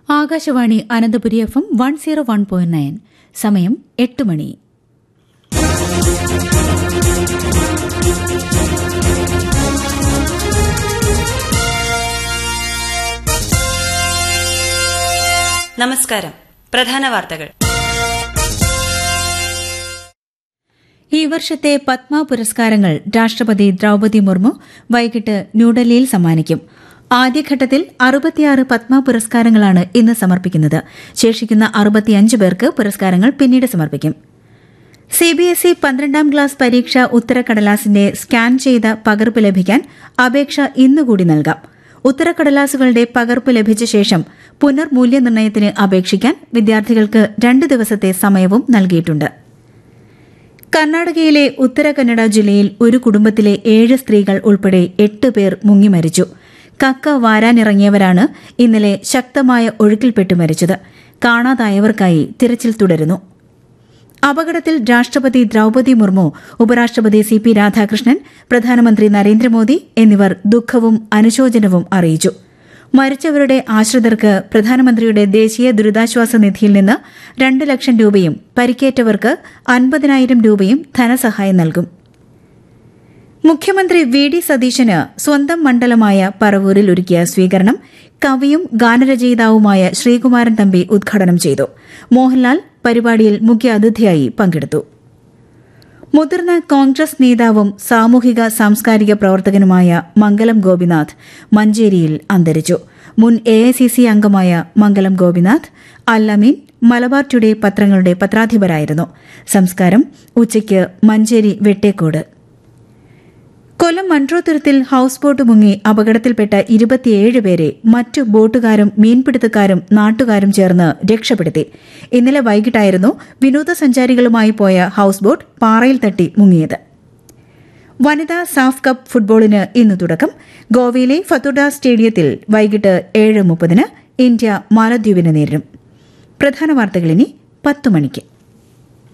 Akashvani Ananthapuri F M one zero one point nine സമയം എട്ട് മണി നമസ്കാരം പ്രധാന വാർത്തകൾ ഈ വർഷത്തെ പത്മ പുരസ്കാരങ്ങൾ രാഷ്ട്രപതി ദ്രൌപതി മുർമു വൈകിട്ട് ന്യൂഡൽഹിയിൽ സമ്മാനിക്കും ആദ്യഘട്ടത്തിൽ അറുപത്തിയാറ് പത്മ പുരസ്കാരങ്ങളാണ് ഇന്ന് സമർപ്പിക്കുന്നത് ശേഷിക്കുന്ന അറുപത്തിയഞ്ച് പേർക്ക് പുരസ്കാരങ്ങൾ പിന്നീട് സമർപ്പിക്കും സിബിഎസ്ഇ പന്ത്രണ്ടാം ക്ലാസ് പരീക്ഷ ഉത്തരക്കടലാസിന്റെ സ്കാൻ ചെയ്ത പകർപ്പ് ലഭിക്കാൻ അപേക്ഷ ഇന്നുകൂടി നൽകാം ഉത്തരക്കടലാസുകളുടെ പകർപ്പ് ലഭിച്ച ശേഷം പുനർമൂല്യനിർണ്ണയത്തിന് അപേക്ഷിക്കാൻ വിദ്യാർത്ഥികൾക്ക് രണ്ട് ദിവസത്തെ സമയവും നൽകിയിട്ടുണ്ട് കർണാടകയിലെ ഉത്തര കന്നഡ ജില്ലയിൽ ഒരു കുടുംബത്തിലെ ഏഴ് സ്ത്രീകൾ ഉൾപ്പെടെ എട്ട് പേർ മുങ്ങിമരിച്ചു കക്ക വാരാനിറങ്ങിയവരാണ് ഇന്നലെ ശക്തമായ ഒഴുക്കിൽപ്പെട്ട് മരിച്ചത് കാണാതായവർക്കായി തിരച്ചിൽ തുടരുന്നു അപകടത്തിൽ രാഷ്ട്രപതി ദ്രൌപതി മുർമു ഉപരാഷ്ട്രപതി സി പി രാധാകൃഷ്ണൻ പ്രധാനമന്ത്രി നരേന്ദ്രമോദി എന്നിവർ ദുഃഖവും അനുശോചനവും അറിയിച്ചു മരിച്ചവരുടെ ആശ്രിതർക്ക് പ്രധാനമന്ത്രിയുടെ ദേശീയ ദുരിതാശ്വാസ നിധിയിൽ നിന്ന് രണ്ട് ലക്ഷം രൂപയും പരിക്കേറ്റവർക്ക് അൻപതിനായിരം രൂപയും ധനസഹായം നൽകും മുഖ്യമന്ത്രി വി ഡി സതീശന് സ്വന്തം മണ്ഡലമായ പറവൂരിൽ ഒരുക്കിയ സ്വീകരണം കവിയും ഗാനരചയിതാവുമായ ശ്രീകുമാരൻ തമ്പി ഉദ്ഘാടനം ചെയ്തു മോഹൻലാൽ പരിപാടിയിൽ മുഖ്യ അതിഥിയായി പങ്കെടുത്തു മുതിർന്ന കോൺഗ്രസ് നേതാവും സാമൂഹിക സാംസ്കാരിക പ്രവർത്തകനുമായ മംഗലം ഗോപിനാഥ് മഞ്ചേരിയിൽ അന്തരിച്ചു മുൻ എ അംഗമായ മംഗലം ഗോപിനാഥ് അല്ലമീൻ മലബാർ ടുഡേ പത്രങ്ങളുടെ പത്രാധിപരായിരുന്നു സംസ്കാരം ഉച്ചയ്ക്ക് മഞ്ചേരി വെട്ടേക്കോട് കൊല്ലം മൺട്രോത്തുരത്തിൽ ഹൌസ് ബോട്ട് മുങ്ങി അപകടത്തിൽപ്പെട്ട ഇരുപത്തിയേഴ് പേരെ മറ്റു ബോട്ടുകാരും മീൻപിടുത്തക്കാരും നാട്ടുകാരും ചേർന്ന് രക്ഷപ്പെടുത്തി ഇന്നലെ വൈകിട്ടായിരുന്നു വിനോദസഞ്ചാരികളുമായി പോയ ഹൌസ് ബോട്ട് പാറയിൽ തട്ടി മുങ്ങിയത് വനിതാ സാഫ് കപ്പ് ഫുട്ബോളിന് ഇന്ന് തുടക്കം ഗോവയിലെ ഫത്തുഡ സ്റ്റേഡിയത്തിൽ വൈകിട്ട് ഏഴ് മുപ്പതിന് ഇന്ത്യ മാലദ്വീപിനെ നേരിടും പ്രധാന വാർത്തകളിനി പത്ത് മണിക്ക്